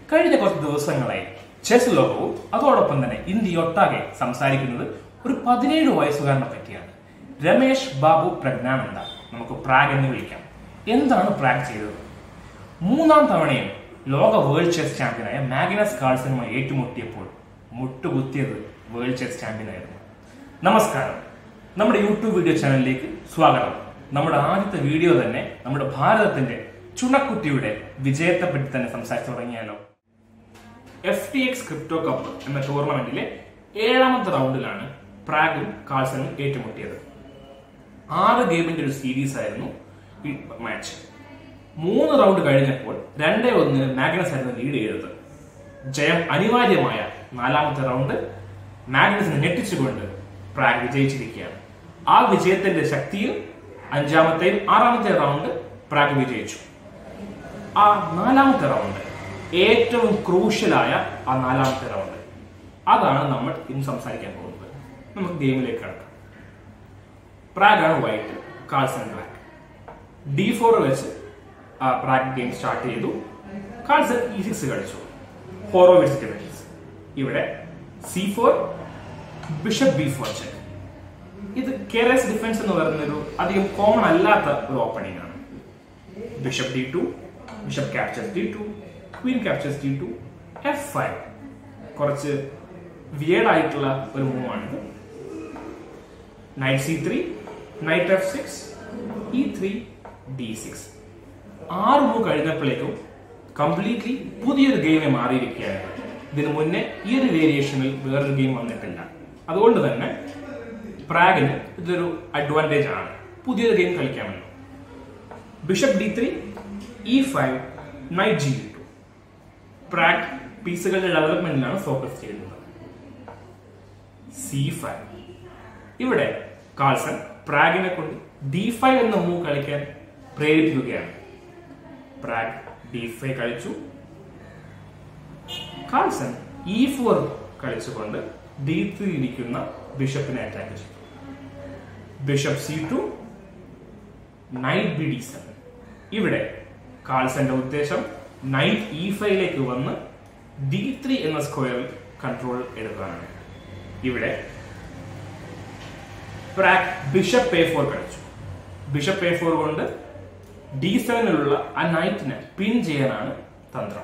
കഴിഞ്ഞ കുറച്ച് ദിവസങ്ങളായി ചെസ് ലോകവും അതോടൊപ്പം തന്നെ ഇന്ത്യയൊട്ടാകെ സംസാരിക്കുന്നത് ഒരു പതിനേഴ് വയസ്സുകാരനെ പറ്റിയാണ് രമേഷ് ബാബു പ്രജ്ഞാനന്ദ നമുക്ക് പ്രാഗ് എന്ന് വിളിക്കാം എന്താണ് പ്രാഗ് ചെയ്തത് മൂന്നാം തവണയും ലോക വേൾഡ് ചെസ് ചാമ്പ്യനായ മാഗ്നസ് കാൾസനുമായി ഏറ്റുമുട്ടിയപ്പോൾ മുട്ടുകുത്തിയത് വേൾഡ് ചെസ് ചാമ്പ്യനായിരുന്നു നമസ്കാരം നമ്മുടെ യൂട്യൂബ് വീഡിയോ ചാനലിലേക്ക് സ്വാഗതം നമ്മുടെ ആദ്യത്തെ വീഡിയോ തന്നെ നമ്മുടെ ഭാരതത്തിന്റെ ചുണക്കുട്ടിയുടെ വിജയത്തെ പറ്റി തന്നെ സംസാരിച്ചു തുടങ്ങിയാലോ F T X crypto cup എന്ന ടൂർണമെന്റിലെ ഏഴാമത്തെ റൗണ്ടിലാണ് പ്രാഗും കാൾസനും ഏറ്റുമുട്ടിയത് ആറ് ഗെയിമിന്റെ ഒരു സീരീസ് ആയിരുന്നു ഈ മാച്ച് മൂന്ന് റൗണ്ട് കഴിഞ്ഞപ്പോൾ രണ്ടേ ഒന്നിന് മാഗ്നസ് ആയിരുന്നു ലീഡ് ചെയ്തത് ജയം അനിവാര്യമായ നാലാമത്തെ റൗണ്ട് മാഗ്നസിനെ ഞെട്ടിച്ചുകൊണ്ട് പ്രാഗ് വിജയിച്ചിരിക്കുകയാണ് ആ വിജയത്തിന്റെ ശക്തിയിൽ അഞ്ചാമത്തെയും ആറാമത്തെ റൗണ്ട് പ്രാഗ് വിജയിച്ചു ആ നാലാമത്തെ റൗണ്ട് ഏറ്റവും ക്രൂഷ്യലായ ആ നാലാമത്തെ റൗണ്ട് അതാണ് നമ്മൾ ഇന്ന് സംസാരിക്കാൻ പോകുന്നത് നമുക്ക് ഗെയിമിലേക്ക് കടക്കാം പ്രാഗ് ആണ് white Carlsen black D four വെച്ച് ആ പ്രാഗ് ഗെയിം സ്റ്റാർട്ട് ചെയ്തു കാൾസൺ ഇ സിക്സ് കളിച്ചു ഹോറോ വെജിറ്റബിൾസ് ഇവിടെ C four bishop B four check ഇത് കെറസ് ഡിഫൻസ് എന്ന് പറയുന്ന ഒരു അധികം കോമൺ അല്ലാത്ത ഒരു ഓപ്പണിംഗ് ആണ് bishop D two bishop captures D two queen captures D two F five കുറച്ച് വിയേഡ് ആയിട്ടുള്ള ഒരു മൂവാണിത് knight C three knight F six E three D six ആറ് മൂവ് കഴിഞ്ഞപ്പോഴേക്കും കംപ്ലീറ്റ്ലി പുതിയൊരു ഗെയിമെ മാറിയിരിക്കുകയാണ് ഇതിനു മുന്നേ ഈ ഒരു വേരിയേഷനിൽ വേറൊരു ഗെയിം വന്നിട്ടില്ല അതുകൊണ്ട് തന്നെ പ്രാഗിന് ഇതൊരു അഡ്വാൻറ്റേജ് ആണ് പുതിയൊരു ഗെയിം കളിക്കാമല്ലോ bishop D three E five knight G two Pragg പീസുകളുടെ ഡെവലപ്മെന്റിലാണ് ഫോക്കസ് ചെയ്യുന്നത് സി ഫൈവ് ഇവിടെ കാൾസൺ പ്രാഗിനെ കൊണ്ട് ഡി ഫൈവ് എന്ന മൂവ് കളിക്കാൻ പ്രേരിപ്പിക്കുകയാണ് പ്രാഗ് ഡി ഫൈവ് കളിച്ചു കാൾസൺ ഇ ഫോർ കളിച്ചുകൊണ്ട് ഡി ത്രീ ഇരിക്കുന്ന ബിഷപ്പിനെ അറ്റാക്ക് ചെയ്തു bishop C two knight B D seven ഇവിടെ കാൾസന്റെ ഉദ്ദേശം നൈറ്റ് ഇ ഫൈവിലേക്ക് വന്ന് ഡി ത്രീ എന്ന സ്ക്വയറിൽ കൺട്രോൾ എടുക്കാനാണ് ഇവിടെ പ്രാഗ് ബിഷപ്പ് എ ഫോർ കളിച്ചു ബിഷപ്പ് എ ഫോർ കൊണ്ട് ഡി സെവനിലുള്ള ആ നൈറ്റിനെ പിൻ ചെയ്യാനാണ് തന്ത്രം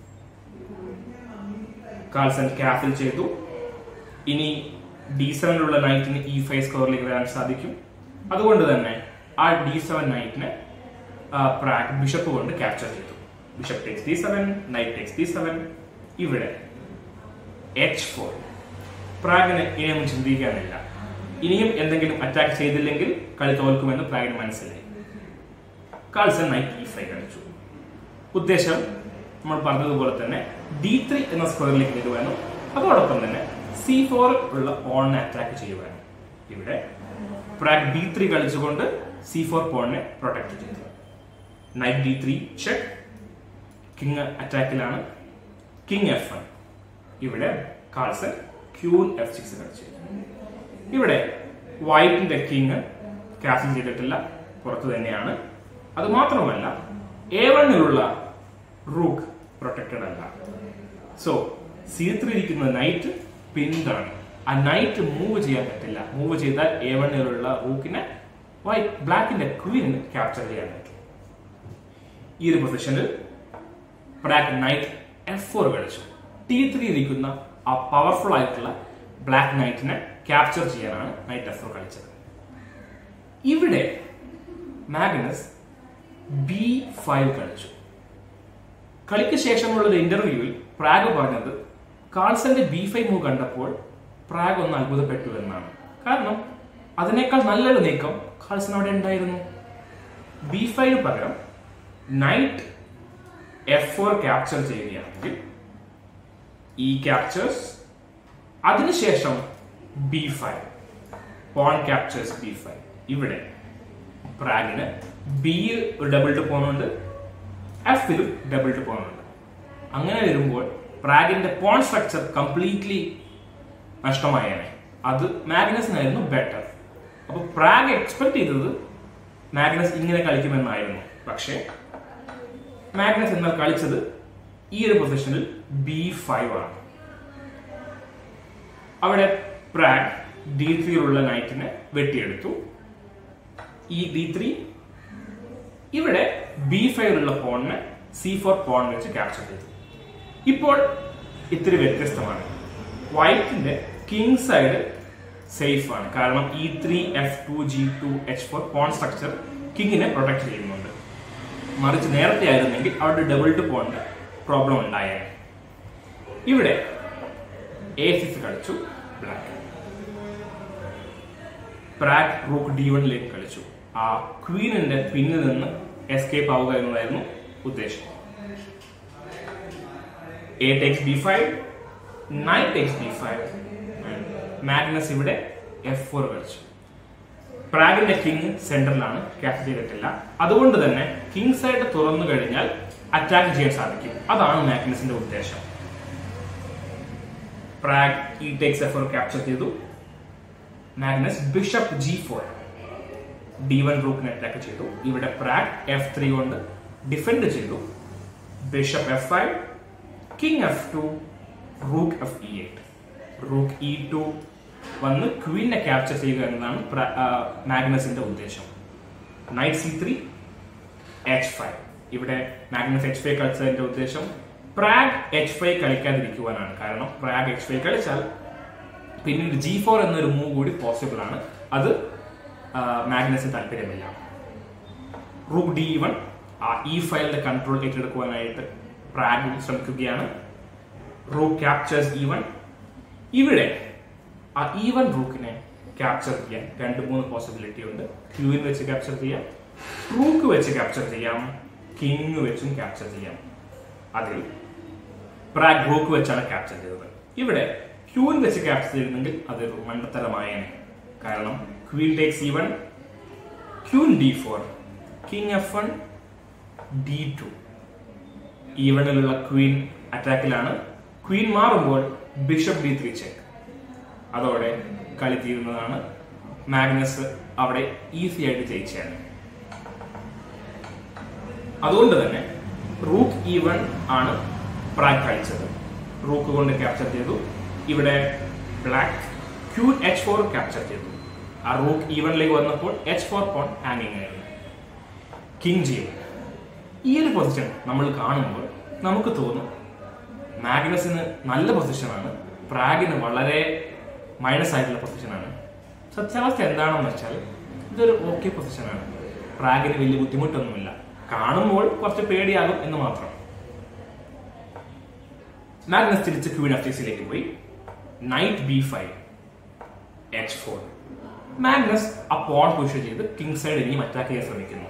കാൾസൺ ക്യാഫിൽ ചെയ്തു ഇനി ഡി സെവനിലുള്ള നൈറ്റിന് ഇ ഫൈവ് സ്കോറിലേക്ക് വരാൻ സാധിക്കും അതുകൊണ്ട് തന്നെ ആ ഡി സെവൻ നൈറ്റിനെ പ്രാഗ് ബിഷപ്പ് കൊണ്ട് ക്യാപ്ചർ ചെയ്തു bishop takes D seven knight takes D seven ഇവിടെ എച്ച് ഫോർ പ്രാഗിന് ഇനിയും ചിന്തിക്കാനില്ല ഇനിയും എന്തെങ്കിലും അറ്റാക്ക് ചെയ്തില്ലെങ്കിൽ കളി തോൽക്കുമെന്ന് പ്രാഗിന് മനസ്സിലായി കാൾസൺ നൈറ്റ് ഇ ഫൈവ് കളിച്ചു ഉദ്ദേശം നമ്മൾ പറഞ്ഞതുപോലെ തന്നെ ഡി ത്രീ എന്ന സ്ക്വയറിലേക്ക് വരുവാനും അതോടൊപ്പം തന്നെ സി ഫോർ ഉള്ള ഓണിനെ അറ്റാക്ക് ചെയ്യുവാനും ഇവിടെ പ്രാഗ് ഡി ത്രീ കളിച്ചുകൊണ്ട് സി ഫോർ പോണിനെ പ്രൊട്ടക്ട് ചെയ്തു knight D three check king അറ്റാക്കിലാണ് കിങ് എഫ് വൺ ഇവിടെ കാൾസൺ ക്യൂൻ എഫ് സിക്സ് കളിച്ചു ഇവിടെ വൈറ്റിന്റെ കിങ് കാസിൽ ചെയ്തിട്ടില്ല പുറത്തു തന്നെയാണ് അത് മാത്രമല്ല എ വണ്ണിലുള്ള റൂക്ക് പ്രൊട്ടക്റ്റഡ് അല്ല സോ സി ത്രീ ഇരിക്കുന്ന നൈറ്റ് പിന്താണ് ആ നൈറ്റ് മൂവ് ചെയ്യാൻ പറ്റില്ല മൂവ് ചെയ്താൽ എ വണ്ണിലുള്ള റൂക്കിനെ വൈറ്റ് ബ്ലാക്കിന്റെ ക്വീൻ ക്യാപ്ചർ ചെയ്യാൻ പറ്റും ഈ ഒരു പൊസിഷനിൽ ബ്ലാക്ക് നൈറ്റ് എഫ് ഫോർ കളിച്ചു ടി ത്രീ ഇരിക്കുന്ന ആ പവർഫുൾ ആയിട്ടുള്ള ബ്ലാക്ക് നൈറ്റിനെ ക്യാപ്ചർ ചെയ്യാനാണ് നൈറ്റ് എഫ് ഫോർ കളിച്ചത് ഇവിടെ മാഗ്നസ് ബി ഫൈവ് കളിച്ചു കളിക്ക് ശേഷമുള്ള ഒരു ഇന്റർവ്യൂവിൽ പ്രാഗ് പറഞ്ഞത് കാൾസന്റെ ബി ഫൈവ് മൂവ് കണ്ടപ്പോൾ പ്രാഗ് ഒന്ന് അത്ഭുതപ്പെട്ടു എന്നാണ് കാരണം അതിനേക്കാൾ നല്ലൊരു നീക്കം കാൾസൺ അവിടെ ഉണ്ടായിരുന്നു ബി ഫൈവ് പകരം നൈറ്റ് എഫ് ഫോർ ക്യാപ്ചർ ചെയ്യുകയാണെങ്കിൽ ഈ ക്യാപ്ചേഴ്സ് അതിനുശേഷം B five pawn captures B five ഇവിടെ പ്രാഗിന് ബിയിൽ ഒരു ഡബിൾ ടു പോണുണ്ട് എഫിലും ഡബിൾ ടു പോണുണ്ട് അങ്ങനെ വരുമ്പോൾ പ്രാഗിന്റെ പോൺ സ്ട്രക്ചർ കംപ്ലീറ്റ്ലി നഷ്ടമായേനെ അത് മാഗ്നസിനായിരുന്നു ബെറ്റർ അപ്പൊ പ്രാഗ് എക്സ്പെക്ട് ചെയ്തത് മാഗ്നസ് ഇങ്ങനെ കളിക്കുമെന്നായിരുന്നു പക്ഷേ മാഗ്നസ് എന്നാൽ കളിച്ചത് ഈ ഒരു പൊസിഷനിൽ ബി ഫൈവ് ആണ് അവിടെ പ്രാഗ് ഡി ത്രീയിലുള്ള നൈറ്റിനെ വെട്ടിയെടുത്തു ഈ ഡി ത്രീ ഇവിടെ ബി ഫൈവിലുള്ള പോണിനെ സി ഫോർ പോൺ വെച്ച് ക്യാപ്ചർ ചെയ്തു ഇപ്പോൾ ഇത്തിരി വ്യത്യസ്തമാണ് വൈറ്റിന്റെ കിങ് സൈഡ് സേഫ് ആണ് കാരണം E three F two G two H four pawn structure കിങ്ങിനെ പ്രൊട്ടക്ട് ചെയ്യുന്നുണ്ട് മറിച്ച് നേരത്തെ ആയിരുന്നെങ്കിൽ അവിടെ ഡബിൾ ടു പോണിന്റെ പ്രോബ്ലം ഉണ്ടായേനെ ഇവിടെ എ സിക്സ് കളിച്ചു ബ്ലാക്ക് പ്രാഗ് റൂക്ക് ഡി വണിലേക്ക് കളിച്ചു ആ ക്വീനിന്റെ പിന്നിൽ നിന്ന് എസ്കേപ്പ് ആവുക എന്നതായിരുന്നു ഉദ്ദേശം A takes B five knight takes B five Magnus ഇവിടെ എഫ് ഫോർ കളിച്ചു പ്രാഗിന്റെ കിങ് സെന്ററിലാണ് ക്യാപ്ചർ ചെയ്തിട്ടില്ല അതുകൊണ്ട് തന്നെ കിങ് സൈഡ് തുറന്നു കഴിഞ്ഞാൽ അറ്റാക്ക് ചെയ്യാൻ സാധിക്കും അതാണ് മാഗ്നസിന്റെ ഉദ്ദേശം Pragg E takes F four capture ചെയ്തു Magnus bishop G four D one റൂക്കിനെ അറ്റാക്ക് ചെയ്തു ഇവിടെ പ്രാഗ് എഫ് ത്രീ കൊണ്ട് ഡിഫെൻഡ് ചെയ്തു bishop F five king F two rook F E eight rook E two വന്ന് ക്വീനെ ക്യാപ്ചർ ചെയ്യുക എന്നതാണ് മാഗ്നസിന്റെ ഉദ്ദേശം knight C three H five ഇവിടെ മാഗ്നസ് എച്ച് ഫൈവ് കളിച്ചതിന്റെ ഉദ്ദേശം പ്രാഗ് എച്ച് ഫൈവ് കളിക്കാതിരിക്കുവാനാണ് കാരണം പ്രാഗ് എച്ച് ഫൈവ് കളിച്ചാൽ പിന്നീട് ജി ഫോർ എന്നൊരു മൂവ് കൂടി പോസിബിൾ ആണ് അത് മാഗ്നസിന് താല്പര്യമില്ല റൂക്ക് ഡി വൺ ആ ഇ ഫയലിന്റെ കൺട്രോൾ ഏറ്റെടുക്കുവാനായിട്ട് പ്രാഗ് ശ്രമിക്കുകയാണ് റൂക്ക് ക്യാപ്ചേഴ്സ് ഇ വൺ ഇവിടെ ആ ഇ വൺ റൂക്കിനെ ക്യാപ്ചർ ചെയ്യാൻ രണ്ട് മൂന്ന് പോസിബിലിറ്റി ഉണ്ട് ക്യൂവിൻ വെച്ച് ക്യാപ്ചർ ചെയ്യാം റൂക്ക് വെച്ച് ക്യാപ്ചർ ചെയ്യാം കിങ് വെച്ചും ക്യാപ്ചർ ചെയ്യാം അതിൽ പ്രാഗ് റൂക്ക് വെച്ചാണ് ക്യാപ്ചർ ചെയ്തത് ഇവിടെ ക്യൂൻ വെച്ച് ക്യാപ്ചർ ചെയ്തിരുന്നെങ്കിൽ അതൊരു മണ്ടത്തരമായേനെ കാരണം queen takes E one queen D four king F one D two ഈവണിലുള്ള ക്വീൻ അറ്റാക്കിലാണ് ക്വീൻ മാറുമ്പോൾ ബിഷപ്പ് ഡി ത്രീ ചെക്ക് അതോടെ കളി തീരുന്നതാണ് മാഗ്നസ് അവിടെ ഈസി ആയിട്ട് ജയിച്ചാണ് അതുകൊണ്ട് തന്നെ റൂക്ക് ഇ വൺ ആണ് പ്രാഗ് കളിച്ചത് റൂക്ക് കൊണ്ട് ക്യാപ്ചർ ചെയ്തു ഇവിടെ black Q H four capture ചെയ്തു ആ റൂക്ക് ഈവനിലേക്ക് വന്നപ്പോൾ എച്ച് ഫോർ പോൺ ഹാങ്ങിങ് ആയിരുന്നു കിങ് ജി ഈ ഒരു പൊസിഷൻ നമ്മൾ കാണുമ്പോൾ നമുക്ക് തോന്നും മാഗ്നസിന് നല്ല പൊസിഷനാണ് പ്രാഗിന് വളരെ മൈനസ് ആയിട്ടുള്ള പൊസിഷനാണ് സത്യാവസ്ഥ എന്താണെന്ന് വെച്ചാൽ ഇതൊരു ഓക്കെ പൊസിഷനാണ് പ്രാഗിന് വലിയ ബുദ്ധിമുട്ടൊന്നുമില്ല കാണുമ്പോൾ കുറച്ച് പേടിയാകും എന്ന് മാത്രം മാഗ്നസ് തിരിച്ച് ക്വീൻ ഓഫ് സിയിലേക്ക് പോയി knight B five H four Magnus ആ പോൺ പുഷ് ചെയ്ത് കിങ് സൈഡ് ഇനിയും അറ്റാക്ക് ചെയ്യാൻ ശ്രമിക്കുന്നു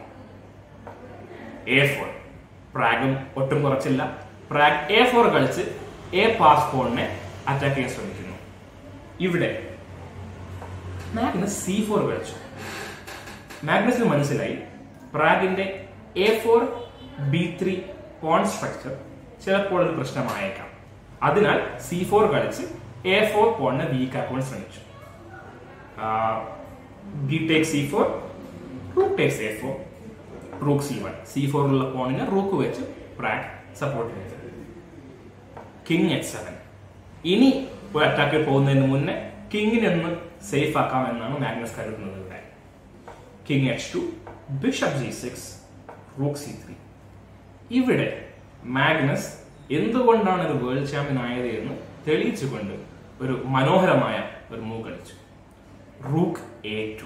എ ഫോർ പ്രാഗും ഒട്ടും കുറച്ചില്ല പ്രാഗ് എ ഫോർ കളിച്ച് എ പാസ് പോണിനെ അറ്റാക്ക് ചെയ്യാൻ ശ്രമിക്കുന്നു ഇവിടെ മാഗ്നസ് സി ഫോർ കളിച്ചു മാഗ്നസിന് മനസ്സിലായി പ്രാഗിന്റെ A four B three pawn structure ചിലപ്പോൾ ഒരു പ്രശ്നമായേക്കാം അതിനാൽ സി ഫോർ കളിച്ച് എ ഫോർ പോണിനെ വീക്ക് ആക്കുവാൻ ശ്രമിച്ചു B take C four rook takes A four rook C one C ഫോറിലുള്ള പോണിനെ റൂക്ക് വെച്ച് പ്രാഗ് സപ്പോർട്ട് ചെയ്തു കിങ് എച്ച് സെവൻ ഇനി ഒരു അറ്റാക്കിൽ പോകുന്നതിന് മുന്നേ കിങ്ങിനൊന്ന് സേഫ് ആക്കാമെന്നാണ് മാഗ്നസ് കരുതുന്നത് ഇവിടെ king H two bishop G six rook C three ഇവിടെ മാഗ്നസ് എന്തുകൊണ്ടാണ് ഒരു വേൾഡ് ചാമ്പ്യൻ ആയത് എന്ന് തെളിയിച്ചുകൊണ്ട് ഒരു മനോഹരമായ ഒരു മൂവ് കളിച്ചു റൂക്ക് എ ടു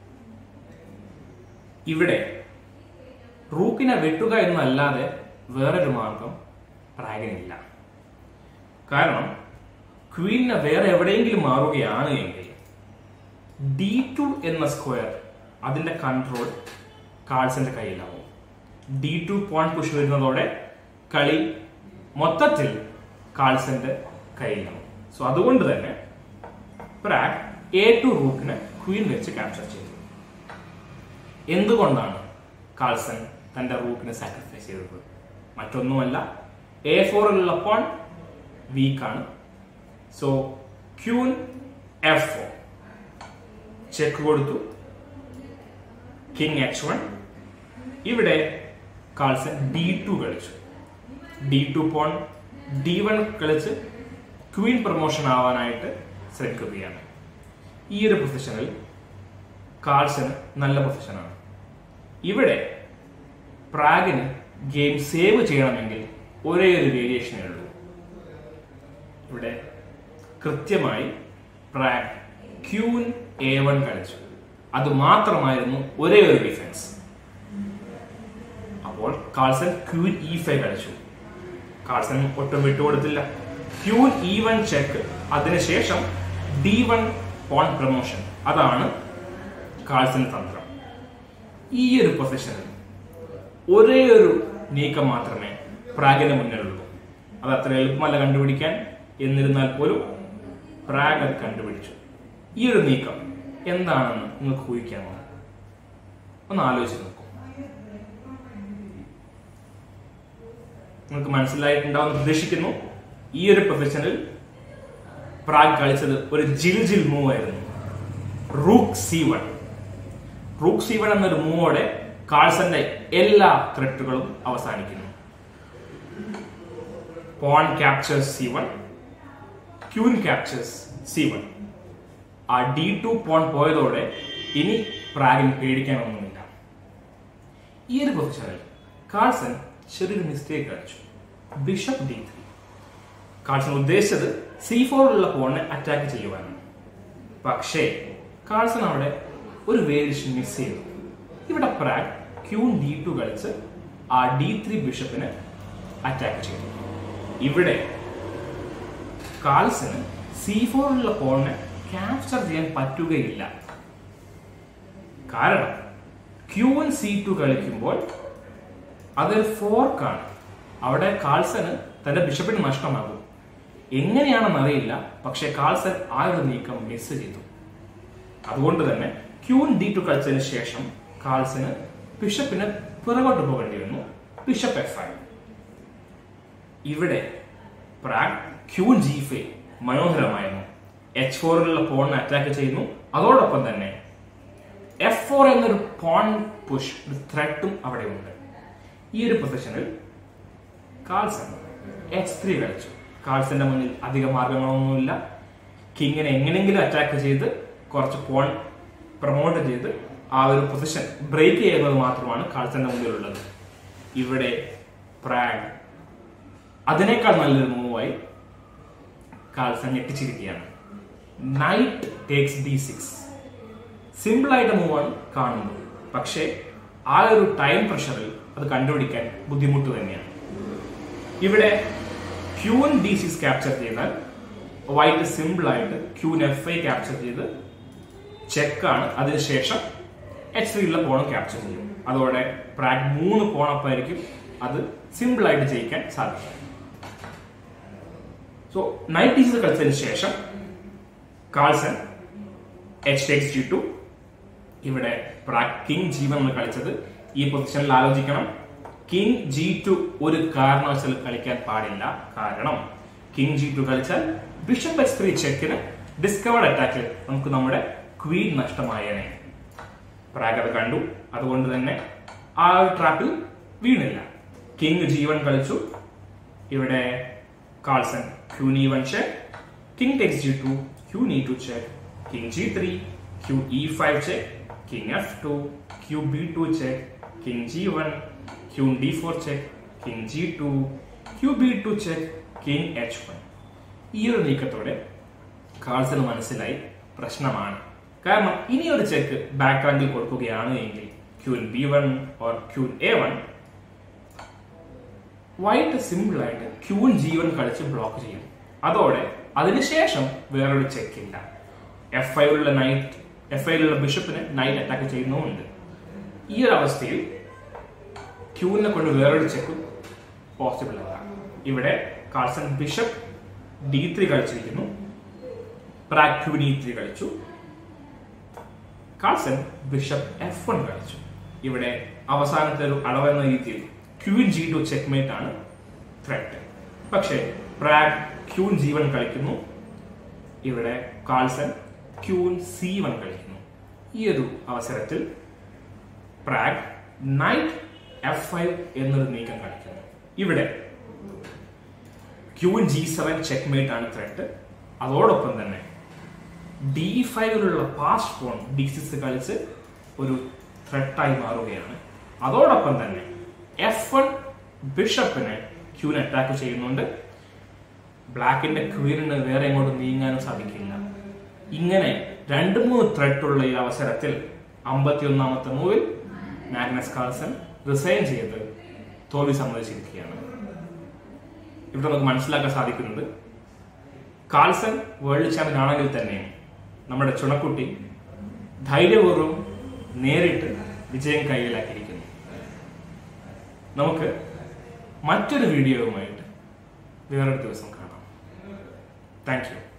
ഇവിടെ റൂക്കിനെ വെട്ടുക എന്നല്ലാതെ വേറൊരു മാർഗം പ്രാഗനില്ല കാരണം ക്വീനെ വേറെ എവിടെയെങ്കിലും മാറുകയാണ് എങ്കിൽ ഡി ടു എന്ന സ്ക്വയർ അതിന്റെ കൺട്രോൾ കാൾസന്റെ കയ്യിലാവും ഡി ടു പോയിന്റ് പുഷ് വരുന്നതോടെ കളി മൊത്തത്തിൽ കാൾസന്റെ കയ്യിലാവും സോ അതുകൊണ്ട് തന്നെ പ്രാഗ് എ ടു റൂക്കിനെ ക്വീൻ വെച്ച് ക്യാപ്ചർ ചെയ്തു എന്തുകൊണ്ടാണ് കാൾസൺ തന്റെ റൂക്കിനെ സാക്രിഫൈസ് ചെയ്തത് മറ്റൊന്നുമല്ല എ ഫോറിലുള്ള പോൺ വീക്കാണ് so queen F four check കൊടുത്തു കിങ് എച്ച് വൺ ഇവിടെ കാൾസൺ ഡി ടു കളിച്ചു D two pawn D one കളിച്ച് ക്വീൻ പ്രൊമോഷൻ ആവാനായിട്ട് ശ്രമിക്കുകയാണ് ഈ ഒരു പൊസിഷനിൽ കാൾസൺ നല്ല പൊസിഷനാണ് ഇവിടെ പ്രാഗിന് ഗെയിം സേവ് ചെയ്യണമെങ്കിൽ ഒരേ ഒരു വേരിയേഷനേ ഉള്ളൂ ഇവിടെ കൃത്യമായി പ്രാഗ് ക്യൂൻ എ വൺ കളിച്ചു അത് മാത്രമായിരുന്നു ഒരേ ഒരു ഡിഫൻസ് അപ്പോൾ കാൾസൺ ക്യൂൻ ഇ ഫൈവ് കളിച്ചു കാൾസൺ ഒട്ടും വിട്ടുകൊടുത്തില്ല ക്യൂൻ ഇ വൺ ചെക്ക് അതിനുശേഷം ഡി വൺ പോൺ പ്രൊമോഷൻ അതാണ് കാൾസൺ തന്ത്രം ഈ ഒരു പൊസിഷനിൽ ഒരേ ഒരു നീക്കം മാത്രമേ പ്രാഗിന് മുന്നിലുള്ളൂ അത് അത്ര എളുപ്പമല്ല കണ്ടുപിടിക്കാൻ എന്നിരുന്നാൽ പോലും പ്രാഗ് അത് കണ്ടുപിടിച്ചു ഈ ഒരു നീക്കം എന്താണെന്ന് നിങ്ങൾക്ക് ഊഹിക്കാമോ ഒന്ന് ആലോചിച്ച് നോക്കൂ നിങ്ങൾക്ക് മനസ്സിലായിട്ടുണ്ടാവും പ്രതീക്ഷിക്കുന്നു ഈ ഒരു പൊസിഷനിൽ പ്രാഗ് കളിച്ചത് ഒരു ജിൽ ജിൽ മൂവ് ആയിരുന്നു rook C one rook C one എന്നൊരു മൂവോടെ കാൾസന്റെ എല്ലാ ത്രെട്ടുകളും അവസാനിക്കുന്നു pawn captures C one queen captures C one ആ ഡി ടു പോൺ പോയതോടെ ഇനി പ്രാഗിന് പേടിക്കാനൊന്നുമില്ല ഈ ഒരു പൊസിഷനിൽ കാൾസൺ ചെറിയൊരു മിസ്റ്റേക്ക് കളിച്ചു ബിഷപ്പ് ഡി ത്രീ കാൾസൺ ഉദ്ദേശിച്ചത് സി ഫോറിലുള്ള പോണിനെ അറ്റാക്ക് ചെയ്യുവാനാണ് പക്ഷേ കാൾസൺ അവിടെ ഒരു വേരിയേഷൻ മിസ് ചെയ്തു ഇവിടെ പ്രാഗ് ക്യൂൺ ഡി ടു കളിച്ച് ആ ഡി ത്രീ ബിഷപ്പിനെ അറ്റാക്ക് ചെയ്തു ഇവിടെ കാൾസന് സി ഫോറിലുള്ള പോണിനെ ക്യാപ്ചർ ചെയ്യാൻ പറ്റുകയില്ല കാരണം ക്യൂൻ സി ടു കളിക്കുമ്പോൾ അതൊരു ഫോർക്കാണ് അവിടെ കാൾസന് തന്റെ ബിഷപ്പിന് നഷ്ടമാകും എങ്ങനെയാണെന്ന് അറിയില്ല പക്ഷെ കാൾസൻ ആ ഒരു നീക്കം മിസ് ചെയ്തു അതുകൊണ്ട് തന്നെ ക്യൂൻ ഡി ടു കളിച്ചതിന് ശേഷം കാൾസന് ബിഷപ്പിന് പിറകോട്ട് പോകേണ്ടി വന്നു ബിഷപ്പ് എഫ് ഐ ഇവിടെ പ്രാഗ് ക്യൂൻ ജി ഫൈ മനോഹരമായിരുന്നു എച്ച് ഫോറിലുള്ള പോണിനെ അറ്റാക്ക് ചെയ്യുന്നു അതോടൊപ്പം തന്നെ എഫ് ഫോർ എന്നൊരു പോൺ പുഷ് ഒരു ത്രെട്ടും അവിടെ ഉണ്ട് ഈ ഒരു പൊസിഷനിൽ കാൾസൺ എച്ച് ത്രീ കളിച്ചു കാൾസന്റെ മുന്നിൽ അധിക മാർഗങ്ങളൊന്നുമില്ല കിങ്ങിനെ എങ്ങനെയെങ്കിലും അറ്റാക്ക് ചെയ്ത് കുറച്ച് പോൺ പ്രൊമോട്ട് ചെയ്ത് ആ ഒരു പൊസിഷൻ ബ്രേക്ക് ചെയ്യുന്നത് മാത്രമാണ് കാൾസന്റെ മുന്നിലുള്ളത് ഇവിടെ പ്രാഗ് അതിനേക്കാൾ നല്ലൊരു മൂവായി കാൾസൺ ഞെട്ടിച്ചിരിക്കുകയാണ് knight takes D six simple ആയിട്ട് മൂവാണ് കാണുന്നത് പക്ഷേ ആ ഒരു ടൈം പ്രഷറിൽ അത് കണ്ടുപിടിക്കാൻ ബുദ്ധിമുട്ട് തന്നെയാണ് ഇവിടെ ക്യൂൻ ഡി സിക്സ് ക്യാപ്ചർ ചെയ്താൽ വൈറ്റ് സിമ്പിൾ ആയിട്ട് ക്യൂൻ എഫ് ഐ ക്യാപ്ചർ ചെയ്ത് ചെക്കാണ് അതിനുശേഷം എച്ച് ത്രീയുള്ള പോണം ക്യാപ്ചർ ചെയ്യും അതോടെ പ്രാഗ് മൂന്ന് പോണപ്പായിരിക്കും അത് സിമ്പിൾ ആയിട്ട് ജയിക്കാൻ സാധിക്കും സോ നൈറ്റ് ഡീസൽ കളിച്ചതിന് ശേഷം Carlsen h takes g two ഇവിടെ പ്രാഗ് കിങ് ജി വൺ കളിച്ചത് ഈ പൊസിഷനിൽ ആലോചിക്കണം കിങ് ജി ടു ഒരു കാരണവശാലും കളിക്കാൻ പാടില്ല കാരണം കിങ് ജി ടു കളിച്ചാൽ ബിഷപ്പ് എക്സ് ത്രീ ചെക്കിന് ഡിസ്കവർഡ് അറ്റാക്കിൽ നമുക്ക് നമ്മുടെ ക്വീൻ നഷ്ടമായേനെ പ്രാഗ് അത് കണ്ടു അതുകൊണ്ട് തന്നെ ആ ഒരു ട്രാപ്പിൽ വീണില്ല കിങ് ജി വൺ കളിച്ചു ഇവിടെ Carlsen queen E one check king takes g two queen e two check king g three q e five check king F two q b two check king g one queen d four check king g two q b two check king H one ഈ ഒരു നീക്കത്തോടെ കാൾസന് മനസ്സിലായി പ്രശ്നമാണ് കാരണം ഇനി ഒരു check back റാങ്കിൽ കൊടുക്കുകയാണ് എങ്കിൽ queen b one or queen a one white simple ആയിട്ട് ക്യൂൻ ജി വൺ കളിച്ച് ബ്ലോക്ക് ചെയ്യും അതോടെ അതിനുശേഷം വേറൊരു ചെക്ക് ഇല്ല എഫ് ഐയിലുള്ള നൈറ്റ് എഫ് ഐയിലുള്ള ബിഷപ്പിന് നൈറ്റ് അറ്റാക്ക് ചെയ്യുന്നുമുണ്ട് ഈ ഒരു അവസ്ഥയിൽ ക്യൂവിനെ കൊണ്ട് വേറൊരു ചെക്കും പോസിബിൾ അല്ല ഇവിടെ കാൾസൺ ബിഷപ്പ് ഡി ത്രീ കളിച്ചിരിക്കുന്നു പ്രാഗ് ക്യൂ ഡി ത്രീ കളിച്ചു കാൾസൺ ബിഷപ്പ് എഫ് വൺ കളിച്ചു ഇവിടെ അവസാനത്തെ ഒരു അളവെന്ന രീതിയിൽ ക്യൂൻ ജി ടു ചെക്ക്മേറ്റ് ആണ് ത്രെറ്റ് പക്ഷേ പ്രാഗ് ക്യൂൻ ജി വൺ കളിക്കുന്നു ഇവിടെ കാൾസൺ ക്യൂൻ സി വൺ കളിക്കുന്നു ഈ ഒരു അവസരത്തിൽ പ്രാഗ് നൈറ്റ് എഫ് ഫൈവ് എന്നൊരു നീക്കം കളിക്കുന്നു ഇവിടെ ക്യൂൻ ജി സെവൻ ചെക്ക്മേറ്റ് ആണ് ത്രെട്ട് അതോടൊപ്പം തന്നെ ഡി ഫൈവിലുള്ള പാസ്റ്റ് പോൺ ഡി സിക്സ് കളിച്ച് ഒരു ത്രെട്ടായി മാറുകയാണ് അതോടൊപ്പം തന്നെ എഫ് വൺ ബിഷപ്പിനെ ക്യൂൻ അറ്റാക്ക് ചെയ്യുന്നുണ്ട് ബ്ലാക്കിന്റെ ക്വീനിന് വേറെ എങ്ങോട്ടും നീങ്ങാനും സാധിക്കില്ല ഇങ്ങനെ രണ്ട് മൂന്ന് ത്രെട്ടുള്ള ഈ അവസരത്തിൽ അമ്പത്തിയൊന്നാമത്തെ മൂവിൽ മാഗ്നസ് കാൾസൺ റിസൈൻ ചെയ്ത് തോൽവി സമ്മതിച്ചിരിക്കുകയാണ് ഇവിടെ നമുക്ക് മനസ്സിലാക്കാൻ സാധിക്കുന്നത് കാൾസൺ വേൾഡ് ചാമ്പ്യൻ ആണെങ്കിൽ തന്നെയും നമ്മുടെ ചുണക്കുട്ടി ധൈര്യപൂർവ്വം നേരിട്ട് വിജയം കൈയിലാക്കിയിരിക്കുന്നു നമുക്ക് മറ്റൊരു വീഡിയോവുമായിട്ട് വേറൊരു ദിവസം കാണാം താങ്ക് യു